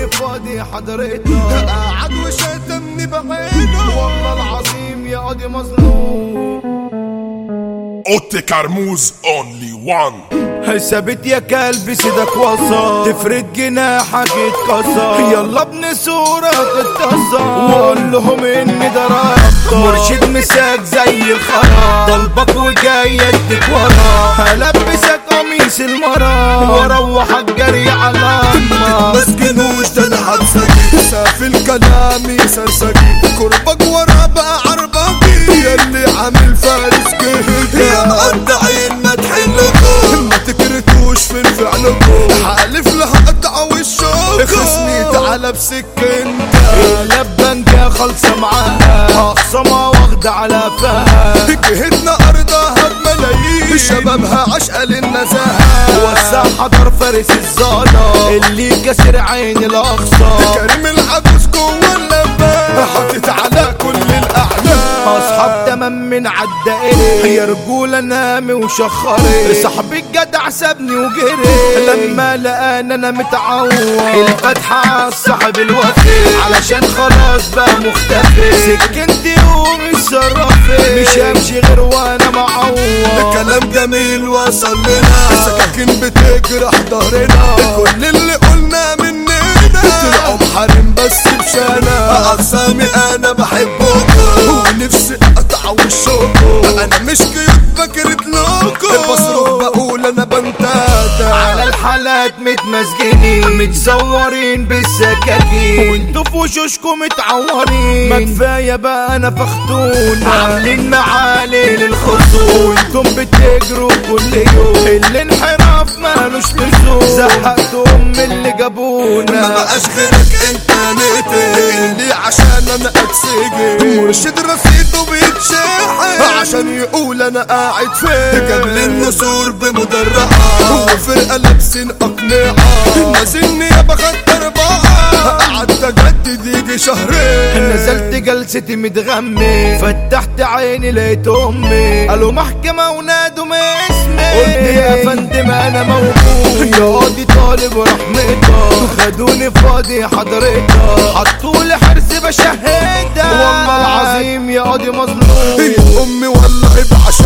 فاضي حضرتها قعد وشتمني بعينه والله العظيم يا قاضي مظلوم اوتي كرموز اونلي وان ثابت يا كلب سيدك وصل تفرد جناحك اتكسر يلا ابن صورة تتصل وقول لهم اني ضربت مرشد مساك زي الخرا طلبك وجاي اديك ورا هلبسك قميص المرا واروحك جري على النار مسكنوش ده انا هتسجي سافل كلامي سرسجي كربك ورا بقى عربجي ياللي عامل فارس جهدي يا مقطعين ما تحلكم ما تكرتوش في فعلكم حالف لهقطع وشكم خصني تعالى بسكنتك اللبنجة خالصة معاها هخصمها واخدة على فها جهتنا ارضها بملايين شبابها عشقة للنزاهة وسع حضر فارس الزهرة اللي كسر عين الاقصى كريم العجوز جوه اللبان حطيت على كل الاعلام اصحاب تمام من عدائري يا رجولة نامي وشخري صاحبي الجدع سابني وجري لما لقاني انا متعور الفتحة على الصاحب الوفي علشان خلاص بقى مختفي سكنتي ومتصرفي مش همشي غير وانا معور كلام جميل وصل لنا سكاكين بتجرح ظهرنا كل اللي قلنا مننا طلعوا بحرم بس بشانا اقسامي انا بحبكم ونفسي اقطع وشكم انا مش كيوت بكرت لكم بصرخ بقول انا بنتاتا على الحالات متمسجنين متصورين بالسكاكين وانتوا في وشوشكم متعورين ما كفايه بقى انا فختونا عاملين معالي للخصوم وانتم بتجروا كل يوم الانحراف مالوش لزوم زهقتهم من اللي ما جابونا بقاش غيرك انت نقتل اللي عشان انا اتسجن مرشد رصيده بيتشحن عشان يقول انا قاعد فين قبل النسور بمدرعة وفرقة لابسين اقنعة نازلني يا بخت اربعة قعدت اجدد يجي شهرين نزلت جلستي متغمي فتحت عيني لقيت امي قالوا محكمة ونادوا من اسمي قلت يا فندم انا موجود يا قاضي طالب رحمتك خدوني فاضي حضرتك حطولي حرز بشهدها والله العظيم يا قاضي مظلوم هي امي والله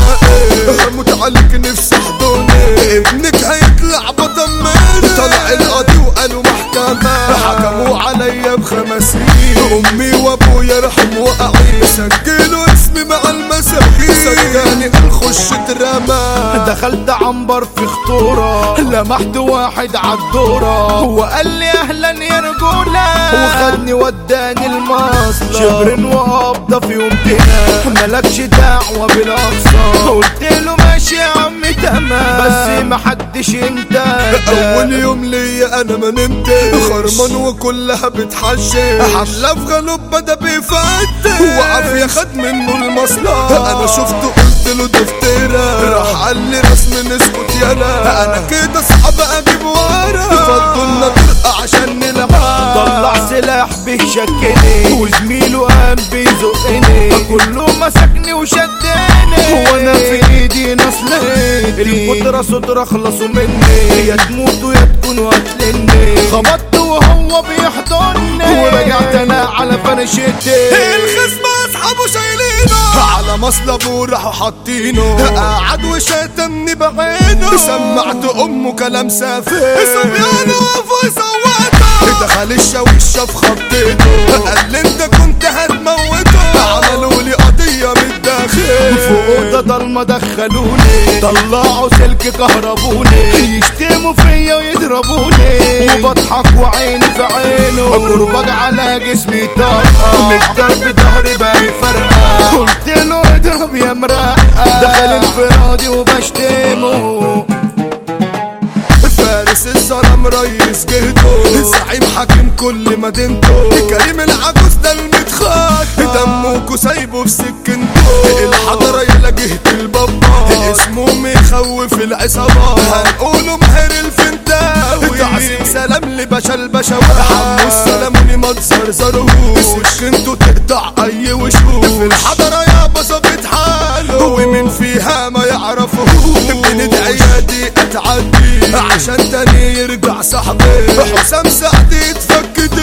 بعشائي هموت عليك نفسي احضني ابنك هيطلع بضمني طلع القاضي وقالوا محكمة حكموا عليا بخمس سنين امي وابويا رحم وقعي سجلوا اسمي مع المساكين سجاني الخش اترمى دخلت عنبر في خطورة لمحت واحد عالدورة وقال لي اهلا يا رجولة وخدني وداني المصلة شبر وقبضة في يوم كده ملكش دعوة بالاقصى قلت له ماشي يا عم تمام بس محدش انت اول يوم ليا انا ما نمت خرمان وكلها بتحشي حمله في غلوب بدا بيفتش وعافيه خد منه المصلحه انا شفته قلت له دفتره راح قال لي رسم نسكت يالا انا كده اصحاب اجيب ورا فضلنا طرقه عشان نلعب طلع سلاح بيشكني وزميله قام بيزقني كله مسكني وشدني وانا في ايدي نصلتي القدرة سترة خلصوا مني يا تموتوا يا تكونوا قتلني خبطت وهو بيحضني ورجعت انا على فرشتي الخصم اصحابه شايلينه على مصلبه راحوا حاطينه قعد وشتمني بعينه سمعت امه كلام سافر صبيانه وقفوا يصوتوا دخل الشاويشة في خطيته قال لي انت كنت هتموته عملوا لي قضية من الداخل في اوضه ضلمه دخلوني طلعوا سلك كهربوني يشتموا فيا ويضربوني وبضحك وعيني في عينه كرباج على جسمي طاقه من ضرب ظهري بقى فرقه قلت له اضرب يا مرقه دخل انفرادي وبشتمه فارس الظلام ريس جهده زعيم حاكم كل مدينته كريم العجوز ده المتخاط دمكوا سايبه في سكنته الحضرة يلا جهة البابا اسمه مخوف العصابة هنقوله مهر الفنتاوي تعظيم سلام لباشا البشوات حمو السلام لما تزرزروش سكنته تقطع اي وشوش في الحضرة يابا ظابط حاله ومن فيها ما يعرفه بندعي دي اتعدي عشان تاني يرجع صاحبي حسام سعد يتفك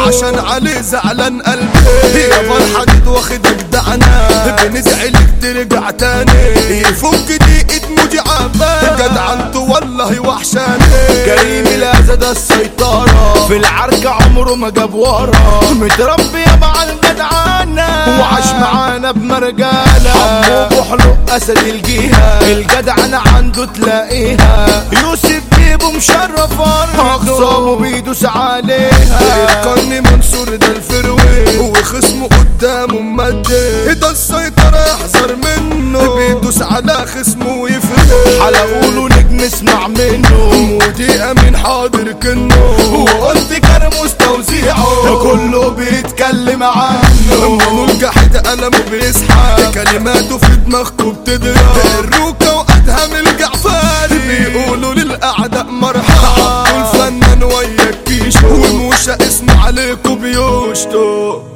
عشان عليه زعلان قلبي يا فرحة دي واخدك دعنا بنزعلك ترجع تاني يفك دقيقة موجي عبان جدع انتو والله وحشاني كريم الأذى ده السيطرة في العركة عمره ما جاب ورا متربي مع الجدعانة وعاش معانا بمرجالة حمو بحلق أسد الجيهة الجدعنة عنده تلاقيها يوسف بيبو مشرف أرضه أخصامه بيدوس عليها القرن منصور ده الفروي وخصمه قدامه ممدد ده السيطرة يحذر منه بيدوس على خصمه ويفرق على قوله نجم اسمع منه مودي امين حاضر كنه وقلت كرموس توزيعه كله بيتكلم عنه منو الجحد قلمه بيسحب كلماته في دماغكم بتضرب الروكة وادهم الجعفري بيقولوا للاعداء مرحبا عبدو الفنان ويا الكيشو وموشى اسمه عليكم بيشتو